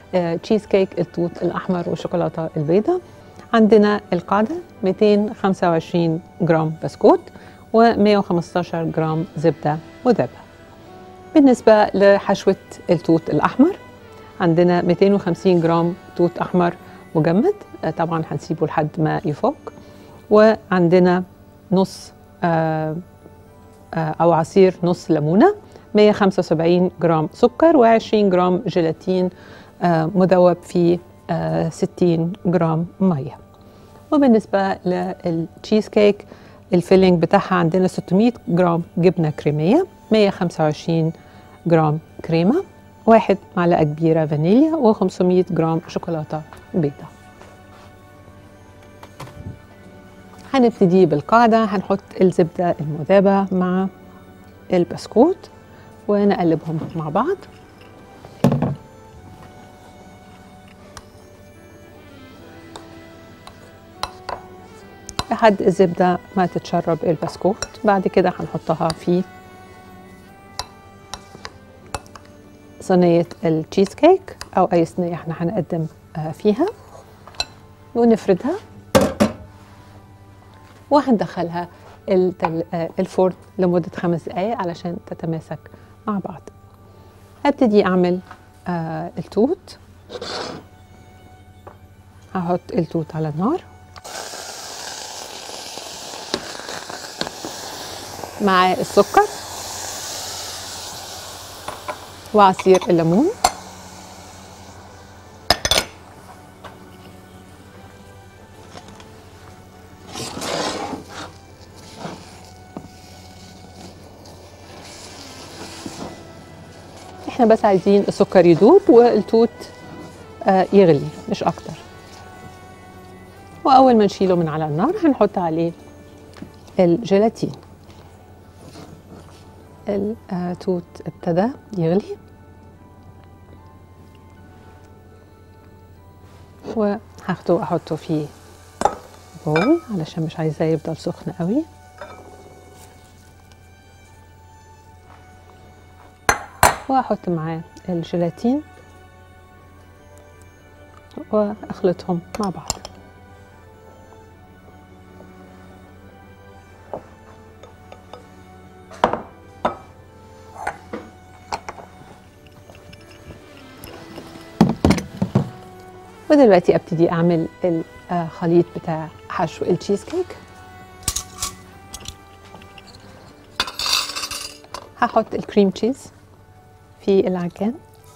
آه، تشيز كيك التوت الأحمر والشوكولاتة البيضاء عندنا القاعدة 225 جرام بسكوت و115 جرام زبدة مذابة بالنسبة لحشوة التوت الأحمر عندنا 250 جرام توت أحمر مجمد آه، طبعا هنسيبه لحد ما يفك وعندنا نص آه، آه، أو عصير نص ليمونة 175 جرام سكر و20 جرام جيلاتين آه، مذوب في آه، 60 جرام ميه وبالنسبه للتشيز كيك الفيلينج بتاعها عندنا 600 جرام جبنه كريميه 125 جرام كريمه واحد معلقه كبيره فانيليا و500 جرام شوكولاته بيضاء هنبتدي بالقاعده هنحط الزبده المذابه مع البسكوت ونقلبهم مع بعض لحد الزبدة ما تتشرب البسكوت بعد كده هنحطها في صينية التشيز كيك أو أي صينية احنا هنقدم آه، فيها ونفردها وهندخلها التل... آه، الفرن لمدة خمس دقايق علشان تتماسك مع بعض هبتدي أعمل آه التوت هحط التوت على النار مع السكر وعصير الليمون احنا بس عايزين السكر يدوب والتوت آه، يغلي مش اكتر واول ما نشيله من على النار هنحط عليه الجيلاتين التوت ابتدى يغلي وهاخده واحطه في بول علشان مش عايزاه يفضل سخن قوي واحط معاه الجيلاتين واخلطهم مع بعض ودلوقتي ابتدي اعمل الخليط بتاع حشو التشيز كيك هحط الكريم تشيز في العجان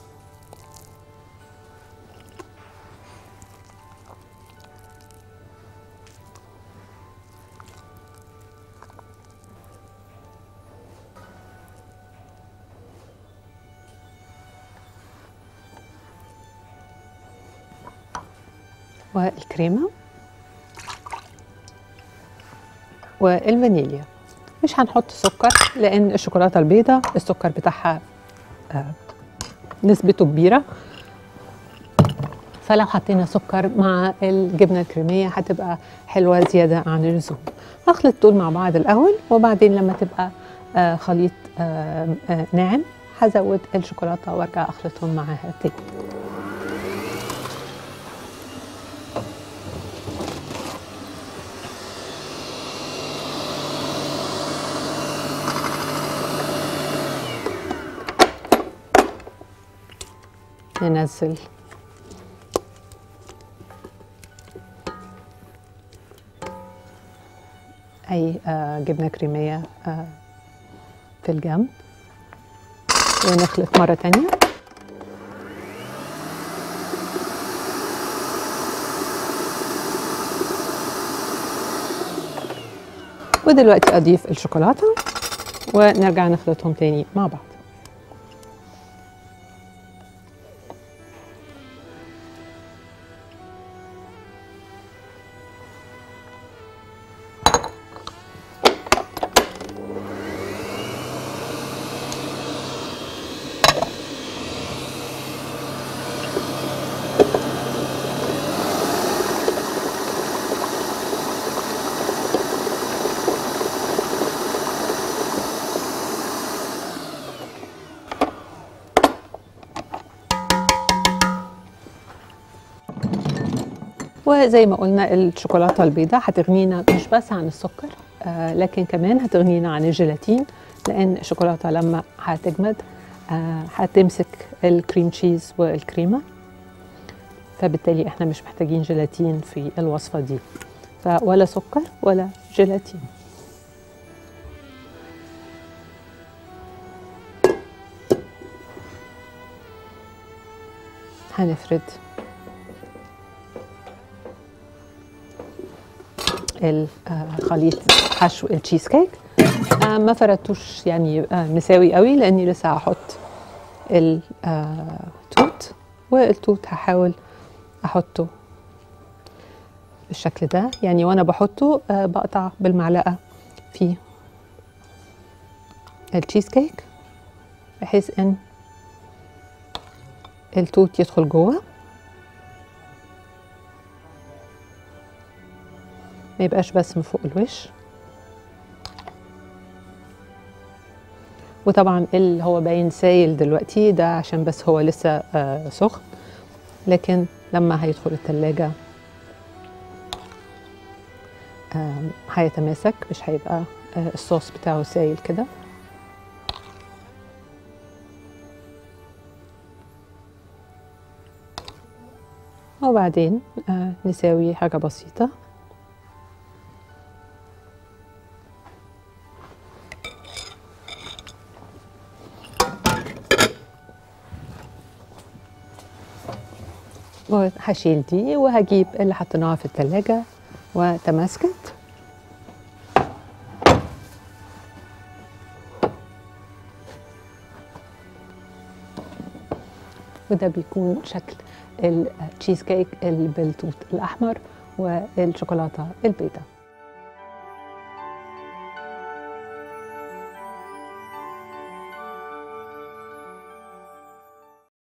والكريمة والفانيليا مش هنحط سكر لأن الشوكولاتة البيضاء السكر بتاعها آه، نسبته كبيرة فلو حطينا سكر مع الجبنة الكريمية هتبقى حلوة زيادة عن اللزوم هخلط دول مع بعض الأول وبعدين لما تبقى آه، خليط آه، آه، ناعم هزود الشوكولاتة وارجع أخلطهم معاها تاني ننزل أي آه، جبنة كريمية آه، في الجنب ونخلط مرة تانية ودلوقتي أضيف الشوكولاتة ونرجع نخلطهم تاني مع بعض وزي ما قلنا الشوكولاته البيضاء هتغنينا مش بس عن السكر آه لكن كمان هتغنينا عن الجيلاتين لان الشوكولاته لما هتجمد آه هتمسك الكريم تشيز والكريمه فبالتالي احنا مش محتاجين جيلاتين في الوصفه دي فولا سكر ولا جيلاتين هنفرد الخليط حشو التشيز كيك آه ما فردتوش يعني آه مساوي قوي لاني لسه هحط التوت والتوت هحاول احطه بالشكل ده يعني وانا بحطه آه بقطع بالمعلقه في التشيز كيك بحيث ان التوت يدخل جوه ما يبقاش بس من فوق الوش وطبعا اللي هو باين سايل دلوقتي ده عشان بس هو لسه آه سخن لكن لما هيدخل التلاجة آه هيتماسك مش هيبقى آه الصوص بتاعه سايل كده وبعدين آه نساوي حاجة بسيطة وهشيل دي وهجيب اللي حطيناها في التلاجة وتماسكت وده بيكون شكل التشيز كيك بالتوت الأحمر والشوكولاتة البيضاء